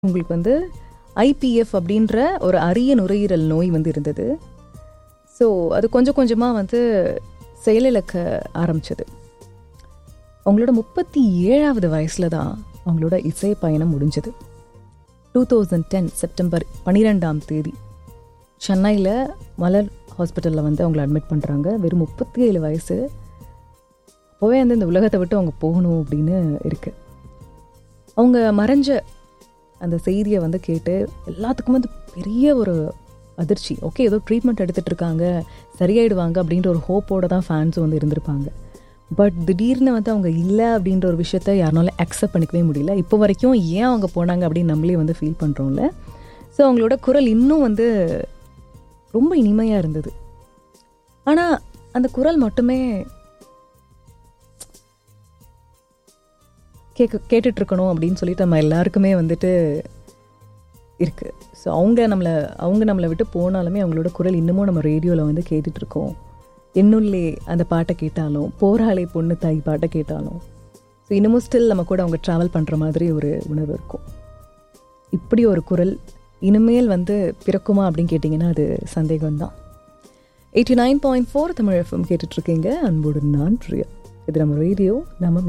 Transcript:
உங்களுக்கு வந்து ஐபிஎஃப் அப்படின்ற ஒரு அரிய நுரையீரல் நோய் வந்து இருந்தது ஸோ அது கொஞ்சம் கொஞ்சமாக வந்து செயலிழக்க ஆரம்பிச்சது அவங்களோட முப்பத்தி ஏழாவது வயசில் தான் அவங்களோட இசை பயணம் முடிஞ்சது டூ தௌசண்ட் டென் செப்டம்பர் பன்னிரெண்டாம் தேதி சென்னையில் மலர் ஹாஸ்பிட்டலில் வந்து அவங்கள அட்மிட் பண்ணுறாங்க வெறும் முப்பத்தி ஏழு வயசு அப்போவே வந்து இந்த உலகத்தை விட்டு அவங்க போகணும் அப்படின்னு இருக்குது அவங்க மறைஞ்ச அந்த செய்தியை வந்து கேட்டு எல்லாத்துக்கும் வந்து பெரிய ஒரு அதிர்ச்சி ஓகே ஏதோ ட்ரீட்மெண்ட் எடுத்துகிட்டு இருக்காங்க சரியாயிடுவாங்க அப்படின்ற ஒரு ஹோப்போட தான் ஃபேன்ஸ் வந்து இருந்திருப்பாங்க பட் திடீர்னு வந்து அவங்க இல்லை அப்படின்ற ஒரு விஷயத்த யாருனாலும் அக்செப்ட் பண்ணிக்கவே முடியல இப்போ வரைக்கும் ஏன் அவங்க போனாங்க அப்படின்னு நம்மளே வந்து ஃபீல் பண்ணுறோம்ல ஸோ அவங்களோட குரல் இன்னும் வந்து ரொம்ப இனிமையாக இருந்தது ஆனால் அந்த குரல் மட்டுமே கேட்க கேட்டுட்ருக்கணும் அப்படின்னு சொல்லிட்டு நம்ம எல்லாருக்குமே வந்துட்டு இருக்குது ஸோ அவங்க நம்மளை அவங்க நம்மளை விட்டு போனாலுமே அவங்களோட குரல் இன்னமும் நம்ம ரேடியோவில் வந்து கேட்டுட்ருக்கோம் என்னுள்ளே அந்த பாட்டை கேட்டாலும் போராளை பொண்ணு தாய் பாட்டை கேட்டாலும் ஸோ இன்னமும் ஸ்டில் நம்ம கூட அவங்க ட்ராவல் பண்ணுற மாதிரி ஒரு உணர்வு இருக்கும் இப்படி ஒரு குரல் இனிமேல் வந்து பிறக்குமா அப்படின்னு கேட்டிங்கன்னா அது சந்தேகம்தான் eighty nine point four Tamil FM கேட்டுட்ருக்கீங்க அன்போடு நான் பிரியா இது நம்ம ரேடியோ நம்ம